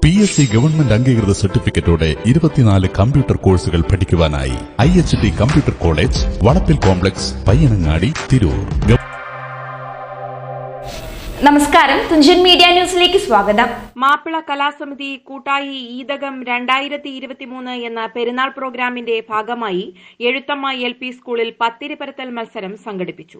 P S C government അംഗീകൃത സർട്ടിഫിക്കറ്റോടെ ഇരുപത്തിനാല് കമ്പ്യൂട്ടർ കോഴ്സുകൾ പഠിക്കുവാനായി I H T computer college Valappil complex Payyanangadi Tirur ഗവ- നമസ്കാരം തുഞ്ചൻ മീഡിയ ന്യൂസിലേക്ക് സ്വാഗതം മാപ്പിള കലാസമിതി കൂട്ടായി ഈദകം രണ്ടായിരത്തി ഇരുപത്തിമൂന്ന് എന്ന പെരുന്നാൾ പ്രോഗ്രാമിന്റെ ഭാഗമായി എഴുത്തമ്മ എൽ പി സ്കൂളിൽ പത്തിരി പരത്തൽ മത്സരം സംഘടിപ്പിച്ചു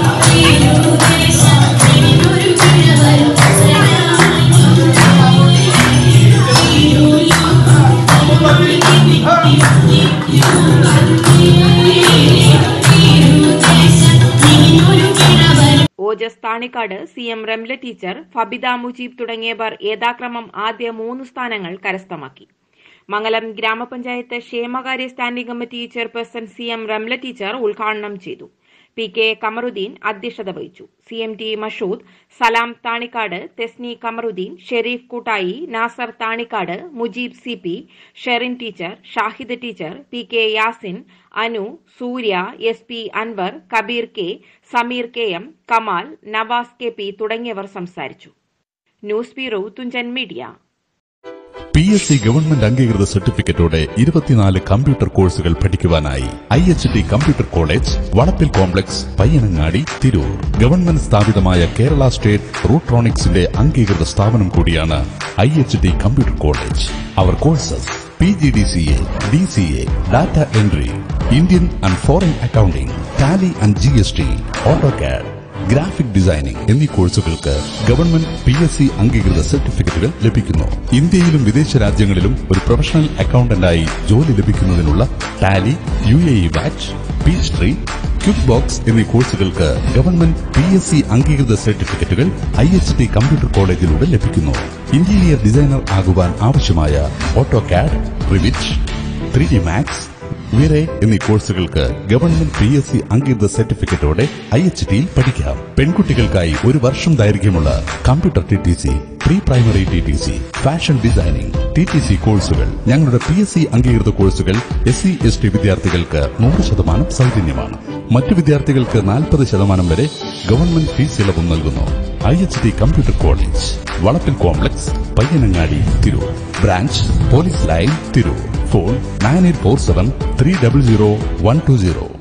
Ojas Thanikkad C M Ramla teacher Fabitha Mujeeb തുടങ്ങിയവർ യഥാക്രമം ആദ്യ മൂന്ന് സ്ഥാനങ്ങൾ കരസ്ഥമാക്കി മംഗലം ഗ്രാമപഞ്ചായത്ത് ക്ഷേമകാര്യ standing committee chairperson C M Ramla teacher ഉദ്ഘാടനം ചെയ്തു പി കെ കമറുദ്ദീൻ അധ്യക്ഷത വഹിച്ചു C M T Mashood Salam Thanikkad Thesni Kamaruddin Sharif Koottayi Nasar Thanikkad Mujeeb C P Sherin teacher Shahid teacher P K Yasin Anu Surya S P Anwar Kabeer K Sameer K M Kamal Navas K P തുടങ്ങിയവർ സംസാരിച്ചു news bureau Thunchan media P S C government അംഗീകൃത സർട്ടിഫിക്കറ്റോടെ ഇരുപത്തിനാല് computer കോഴ്സുകൾ പഠിക്കുവാനായി I H T computer college Valappil complex Payyanangadi Tirur government സ്ഥാപിതമായ Kerala state റൂട്രോണിക്സിന്റെ അംഗീകൃത സ്ഥാപനം കൂടിയാണ് I H T computer college our courses P G D C A D C A data entry Indian and foreign accounting Tally and G S T AutoCAD graphic designing എന്നീ കോഴ്സുകൾക്ക് government P S C അംഗീകൃത സർട്ടിഫിക്കറ്റുകൾ ലഭിക്കുന്നു ഇന്ത്യയിലും വിദേശ രാജ്യങ്ങളിലും ഒരു professional അക്കൌണ്ടന്റായി ജോലി ലഭിക്കുന്നതിനുള്ള Tally U A E batch Peachtree QuickBooks എന്നീ കോഴ്സുകൾക്ക് ഗവൺമെന്റ് പി എസ് സി അംഗീകൃത സർട്ടിഫിക്കറ്റുകൾ ഐ എച്ച് ടി കമ്പ്യൂട്ടർ കോളേജിലൂടെ ലഭിക്കുന്നു ഇന്റീരിയർ ഡിസൈനർ ആകുവാൻ ആവശ്യമായ AutoCAD Revit three D max VRay എന്നീ കോഴ്സുകൾക്ക് ഗവൺമെന്റ് പി എസ് സി അംഗീകൃത സർട്ടിഫിക്കറ്റോടെ ഐ എച്ച് ടിയിൽ പഠിക്കാം പെൺകുട്ടികൾക്കായി ഒരു വർഷം ദൈർഘ്യമുള്ള computer T T C pre primary T T C fashion designing T T C കോഴ്സുകൾ ഞങ്ങളുടെ പി എസ് സി അംഗീകൃത കോഴ്സുകൾ എസ് സി എസ് ടി വിദ്യാർത്ഥികൾക്ക് നൂറ് ശതമാനം സൗജന്യമാണ് മറ്റു വിദ്യാർത്ഥികൾക്ക് നാൽപ്പത് ശതമാനം വരെ ഗവൺമെന്റ് ഫീസ് ഇളവും നൽകുന്നു I H T computer college Valappil complex Payyanangadi Tirur branch police line Tirur phone nine eight four seven three double zero one two zero